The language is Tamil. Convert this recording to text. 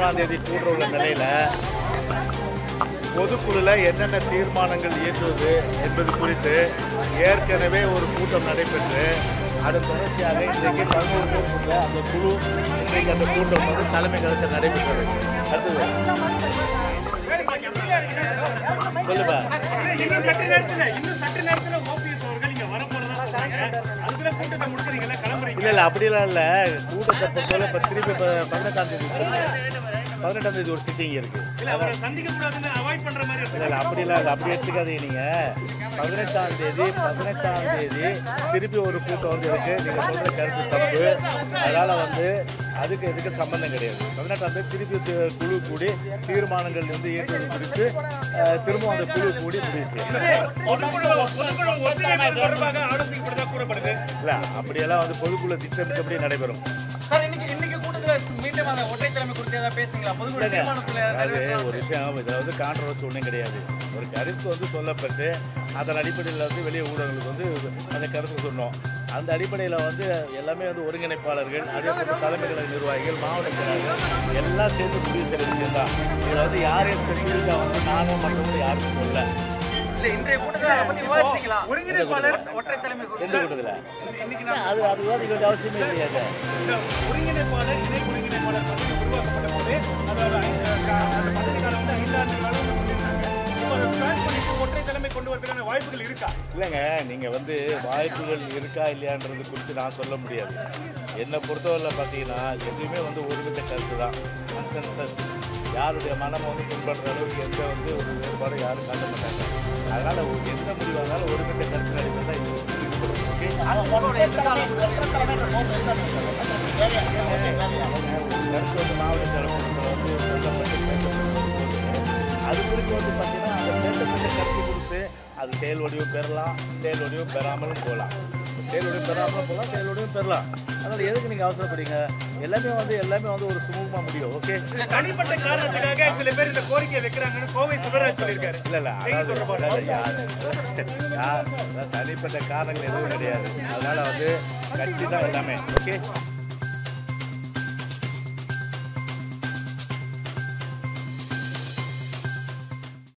பதிமூணாம் தேதி கூடுற உள்ள நிலையில பொதுக்குழுல என்னென்ன தீர்மானங்கள் இயற்றுவது என்பது குறித்து ஏற்கனவே ஒரு கூட்டம் நடைபெற்று அதன் தொடர்ச்சியாக இன்றைக்கு பதினோரு பேர் கொண்ட அந்த குழு இன்றைக்கு அந்த கூட்டம் வந்து தலைமை கழகத்தில் நடைபெற்றது அடுத்தது சொல்லுப்பா இன்னும் சற்று நேரத்துல இன்னும் சற்று நேரத்துல ஓபிஎஸ் அவர்கள் இங்க வரப்போறதா சொல்றாங்க அதுக்குள்ள கூட்டத்தை முடிக்கிறீங்களா கிளம்புறீங்க இல்ல இல்ல அப்படிலாம் இல்ல கூட்டத்தை பொறுத்தவரை இப்ப திருப்பி இப்ப பதினெட்டாம் தேதி பதினெட்டாம் தேதி ஒரு சிட்டிங் இருக்கு இல்ல அவரை சந்திக்க கூடாதுன்னு அவாய்ட் பண்ற மாதிரி இல்ல இல்ல அப்படிலாம் இல்லை அப்படி எடுத்துக்காதீங்க நீங்க பதினெட்டாம் தேதி பதினெட்டாம் தேதி திருப்பி ஒரு கூட்டம் வந்து இருக்கு நீங்க சொல்ற கருத்து தப்பு அதனால வந்து அதுக்கு இதுக்கு சம்பந்தம் கிடையாது பதினெட்டாம் தேதி திருப்பி தி- குழு கூடி தீர்மானங்கள் வந்து ஏற்பது குறித்து அஹ், திரும்ப அந்த குழு கூடி முடிவு செய்யும். பொதுக்குழு பொதுக்குழு ஒத்துழைப்பு தொடர்பாக ஆலோசிக்கப்படுறதா கூறப்படுது இல்ல அப்படியெல்லாம் வந்து பொதுக்குழு திட்டமிட்டபடி நடைபெறும் சார் இன்னைக்கு இன்னைக்கு கூட்டத்துல மீண்டும் அந்த ஒற்றை தலைமை குறித்து ஏதாவது பேசுங்களா பொதுக்குழு தீர்மானத்துல அதாவது ஒரு விஷயம் இதில் வந்து கான்ட்ரவர்சி ஒன்றும் கிடையாது ஒரு கருத்து வந்து சொல்லப்பட்டு அதன் அடிப்படையில் வந்து வெளியே ஊடகங்களுக்கு வந்து அந்த கருத்து சொன்னோம் அந்த அடிப்படையில் வந்து எல்லாமே வந்து ஒருங்கிணைப்பாளர்கள் அதே போல தலைமை கழக நிர்வாகிகள் மாவட்ட செயலாளர்கள் எல்லாம் சேர்ந்து முடிவு செய்கிற விஷயம் தான் இதில் வந்து யாரையும் ஸ்பெசிஃபிக்காக வந்து நானும் மற்றவங்க யாருக்கும் சொல்லல இல்ல இன்றைய கூட்டத்துல அதை பத்தி விவாதிச்சீங்களா ஒருங்கிணைப்பாளர் ஒற்றை தலைமை குறித்து எந்த கூட்டத்தில் இன்னைக்கு அது அது விவாதிக்க வேண்டிய அவசியமே கிடையாது இந்த ஒருங்கிணைப்பாளர் இணை ஒருங்கிணைப்பாளர் பதவி உருவாக்கப்பட்ட போது அதோட ஐந்து- அந்த பதவி காலம் வந்து ஐந்தாண்டு காலம் சொல்லியிருந்தாங்க இப்போ அதை ஸ்டார்ட் பண்ணிட்டு ஒற்றை தலைமை கொண்டு வரதுக்கான வாய்ப்புகள் இருக்கா இல்லைங்க நீங்கள் வந்து வாய்ப்புகள் இருக்கா இல்லையான்றது குறித்து நான் சொல்ல முடியாது என்னை பொறுத்தவரையில் பார்த்தீங்கன்னா எதுவுமே வந்து ஒருமித்த கருத்து தான் கன்சென்சஸ் யாருடைய மனம் வந்து பின்பற்ற அளவுக்கு எந்த வந்து ஒரு வேறுபாடும் யாரும் காட்ட மாட்டாங்க அதனால் எந்த முடிவானாலும் ஒருமித்த கருத்து அடிப்படையில் தான் இது முடிவு ஓகே கருத்து வந்து மாவட்ட தலைவர்கள் வந்து சொல்லப்பட்டு பேசப்பட்டு அது குறித்து வந்து பார்த்தீங்கன்னா அந்த பேசப்பட்ட கருத்து கொடுத்து அது செயல் வடிவம் பெறலாம் செயல் வடிவம் பெறாமலும் போகலாம் செயல் வடிவம் பெறாமலும் போகலாம் செயல் வடிவம் பெறலாம் அதனால் எதுக்கு நீங்கள் அவசரப்படுறீங்க எல்லாமே வந்து எல்லாமே வந்து ஒரு சுமூகமாக முடியும் ஓகே இந்த தனிப்பட்ட காரணத்துக்காக சில பேர் இந்த கோரிக்கை வைக்கிறாங்கன்னு கோவை சிவராஜ் சொல்லியிருக்காரு இல்லை இல்லை அதாவது அதாவது யார் யார் அதாவது தனிப்பட்ட காரணங்கள் எதுவும் கிடையாது அதனால் வந்து கட்சி தான் எல்லாமே ஓகே